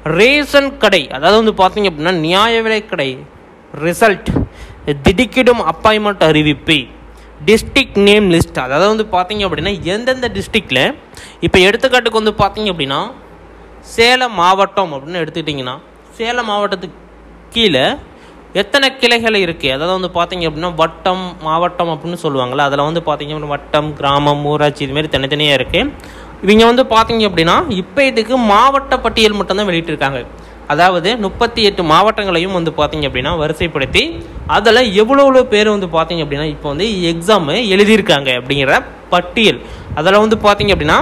ration கடை அதாவது வந்து பார்த்தீங்க அப்படின்னா நியாய விலை கடை ரிசல்ட் திடுக்கிடும் அப்பாயின்மெண்ட் அறிவிப்பு டிஸ்ட்ரிக்ட் நேம் லிஸ்ட் அதாவது வந்து பார்த்தீங்க அப்படின்னா எந்தெந்த டிஸ்ட்ரிக்டில் இப்போ எடுத்துக்காட்டுக்கு வந்து பார்த்தீங்க அப்படின்னா சேலம் மாவட்டம் அப்படின்னு எடுத்துக்கிட்டிங்கன்னா சேலம் மாவட்டத்துக்கு கீழே எத்தனை கிளைகள் இருக்குது அதாவது வந்து பார்த்தீங்க அப்படின்னா வட்டம் மாவட்டம் அப்படின்னு சொல்லுவாங்கள்ல அதில் வந்து பார்த்தீங்க அப்படின்னா வட்டம் கிராமம் ஊராட்சி இதுமாரி தனித்தனியாக இருக்குது இவங்க வந்து பார்த்தீங்க அப்படின்னா இப்போ இதுக்கு மாவட்ட பட்டியல் மட்டும்தான் வெளியிட்டிருக்காங்க அதாவது முப்பத்தி எட்டு மாவட்டங்களையும் வந்து பார்த்தீங்க அப்படின்னா வரிசைப்படுத்தி அதில் எவ்வளோ எவ்வளோ பேர் வந்து பார்த்தீங்க அப்படின்னா இப்போ வந்து எக்ஸாமு எழுதியிருக்காங்க அப்படிங்கிற பட்டியல் அதில் வந்து பார்த்தீங்க அப்படின்னா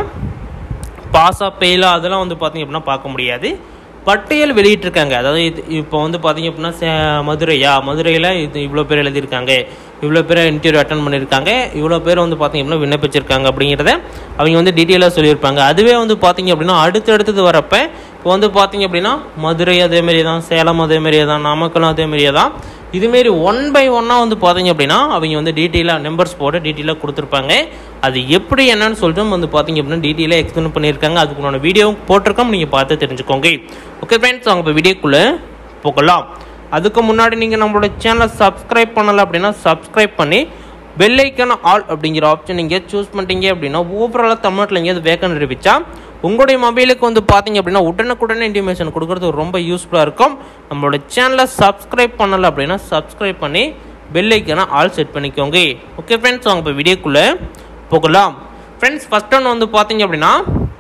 பாஸா பெயிலா அதெல்லாம் வந்து பார்த்தீங்க அப்படின்னா பார்க்க முடியாது பட்டியல் வெளியிட்டிருக்காங்க அதாவது இது இப்போ வந்து பார்த்தீங்க அப்படின்னா சே- மதுரையா மதுரையில் இது இவ்வளோ பேர் எழுதியிருக்காங்க இவ்வளோ பேர் இன்டர்வியூ அட்டன் பண்ணியிருக்காங்க இவ்வளோ பேர் வந்து பார்த்தீங்க அப்படின்னா விண்ணப்பிச்சிருக்காங்க அப்படிங்கிறத அவங்க வந்து டீட்டெயிலாக சொல்லியிருப்பாங்க அதுவே வந்து பார்த்தீங்க அப்படின்னா அடுத்தடுத்தது வரப்ப இப்போ வந்து பார்த்தீங்க அப்படின்னா மதுரை அதே மாதிரியே தான் சேலம் அதே மாதிரியே தான் நாமக்கலும் அதே மாதிரியே தான் இதுமாரி ஒன் பை ஒன்னாக வந்து பார்த்தீங்க அப்படின்னா அவங்க வந்து டீட்டெயிலாக நம்பர்ஸ் போட்டு டீட்டெயிலாக கொடுத்துருப்பாங்க அது எப்படி என்னன்னு சொல்லிட்டு வந்து பார்த்தீங்க அப்படின்னா டீட்டெயிலாக எக்ஸ்பிளைன் பண்ணியிருக்காங்க அதுக்குண்டான வீடியோவும் போட்டிருக்கோம் நீங்கள் பார்த்து தெரிஞ்சுக்கோங்க ஓகே ஃப்ரெண்ட்ஸ் அவங்க இப்போ வீடியோக்குள்ளே போகலாம் அதுக்கு முன்னாடி நீங்கள் நம்மளோட சேனலை சப்ஸ்கிரைப் பண்ணலை அப்படின்னா சப்ஸ்கிரைப் பண்ணி பெல் ஐக்கான ஆல் அப்படிங்கிற ஆப்ஷன் நீங்கள் சூஸ் பண்ணிட்டீங்க அப்படின்னா ஓவராலாக தமிழ்நாட்டில் எங்கேயாவது வேக்கன் அறிவிச்சா உங்களுடைய மொபைலுக்கு வந்து பார்த்தீங்க அப்படின்னா உடனுக்குடனே இன்டிமேஷன் கொடுக்குறது ரொம்ப யூஸ்ஃபுல்லாக இருக்கும் நம்மளோட சேனலை சப்ஸ்கிரைப் பண்ணலை அப்படின்னா சப்ஸ்கிரைப் பண்ணி பெல் ஐக்கான ஆல் செட் பண்ணிக்கோங்க ஓகே ஃப்ரெண்ட்ஸ் வாங்க இப்போ வீடியோக்குள்ளே போகலாம் ஃப்ரெண்ட்ஸ் ஃபஸ்ட் ஒன்று வந்து பார்த்தீங்க அப்படின்னா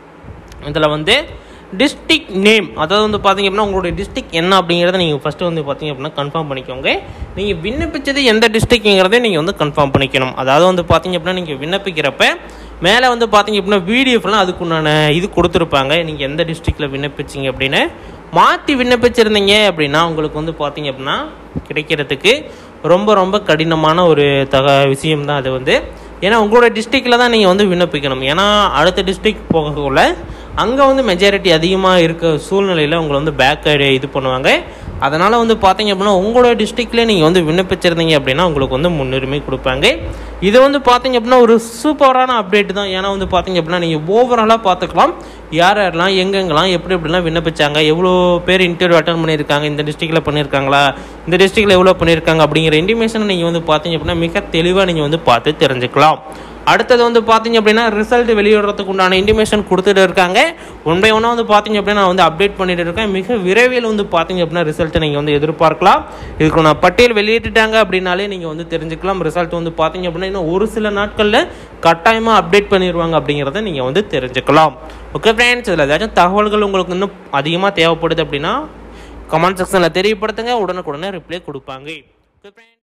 இதில் வந்து டிஸ்ட்ரிக்ட் நேம் அதாவது வந்து பார்த்தீங்க அப்படின்னா உங்களுடைய டிஸ்ட்ரிக்ட் என்ன அப்படிங்கிறத நீங்கள் ஃபஸ்ட்டு வந்து பார்த்தீங்க அப்படின்னா கன்ஃபார்ம் பண்ணிக்கோங்க நீங்கள் விண்ணப்பிச்சது எந்த டிஸ்ட்ரிக்ட்ங்கிறதே நீங்கள் வந்து கன்ஃபார்ம் பண்ணிக்கணும் அதாவது வந்து பார்த்தீங்க அப்படின்னா நீங்கள் விண்ணப்பிக்கிறப்ப மேலே வந்து பார்த்தீங்க அப்படின்னா பிடிஎஃப்லாம் அதுக்குண்டான இது கொடுத்துருப்பாங்க நீங்கள் எந்த டிஸ்ட்ரிக்டில் விண்ணப்பிச்சிங்க அப்படின்னு மாற்றி விண்ணப்பிச்சிருந்தீங்க அப்படின்னா உங்களுக்கு வந்து பார்த்தீங்க அப்படின்னா கிடைக்கிறதுக்கு ரொம்ப ரொம்ப கடினமான ஒரு தக விஷயம் தான் அது வந்து ஏன்னா உங்களோட டிஸ்ட்ரிக்டில் தான் நீங்கள் வந்து விண்ணப்பிக்கணும் ஏன்னா அடுத்த டிஸ்ட்ரிக்ட் போகக்குள்ள அங்கே வந்து மெஜாரிட்டி அதிகமாக இருக்க சூழ்நிலையில் உங்களை வந்து பேக் இது பண்ணுவாங்க அதனால் வந்து பார்த்தீங்க அப்படின்னா உங்களோட டிஸ்ட்ரிக்ட்லேயே நீங்கள் வந்து விண்ணப்பிச்சிருந்தீங்க அப்படின்னா உங்களுக்கு வந்து முன்னுரிமை கொடுப்பாங்க இது வந்து பார்த்தீங்க அப்படின்னா ஒரு சூப்பரான அப்டேட் தான் ஏன்னா வந்து பார்த்தீங்க அப்படின்னா நீங்கள் ஓவராலாக பார்த்துக்கலாம் யார் யாரெல்லாம் எங்கெங்கெல்லாம் எப்படி எப்படிலாம் விண்ணப்பிச்சாங்க எவ்வளோ பேர் இன்டர்வியூ அட்டன் பண்ணியிருக்காங்க இந்த டிஸ்ட்ரிக்டில் பண்ணியிருக்காங்களா இந்த டிஸ்ட்ரிக்டில் எவ்வளோ பண்ணியிருக்காங்க அப்படிங்கிற இன்டிமேஷனை நீங்கள் வந்து பார்த்தீங்க அப்படின்னா மிக தெளிவாக நீங்கள் வந்து பார்த்து தெரிஞ்சுக்கலாம் அடுத்தது வந்து பார்த்தீங்க அப்படின்னா ரிசல்ட் வெளியிடுறதுக்கு உண்டான இன்டிமேஷன் கொடுத்துட்டு இருக்காங்க ஒன் பை ஒன்னாக வந்து பார்த்தீங்க அப்படின்னா நான் வந்து அப்டேட் பண்ணிட்டு இருக்கேன் மிக விரைவில் வந்து பார்த்தீங்க அப்படின்னா ரிசல்ட்டை நீங்கள் வந்து எதிர்பார்க்கலாம் இதுக்கு நான் பட்டியல் வெளியிட்டுட்டாங்க அப்படின்னாலே நீங்கள் வந்து தெரிஞ்சுக்கலாம் ரிசல்ட் வந்து பார்த்தீங்க அப்படின்னா இன்னும் ஒரு சில நாட்களில் கட்டாயமாக அப்டேட் பண்ணிடுவாங்க அப்படிங்கிறத நீங்கள் வந்து தெரிஞ்சுக்கலாம் ஓகே ஃப்ரெண்ட்ஸ் இதில் ஏதாச்சும் தகவல்கள் உங்களுக்கு இன்னும் அதிகமாக தேவைப்படுது அப்படின்னா கமெண்ட் செக்ஷனில் தெரியப்படுத்துங்க உடனுக்குடனே ரிப்ளை கொடுப்பாங்க ஓகே ஃப்ரெண்ட்ஸ்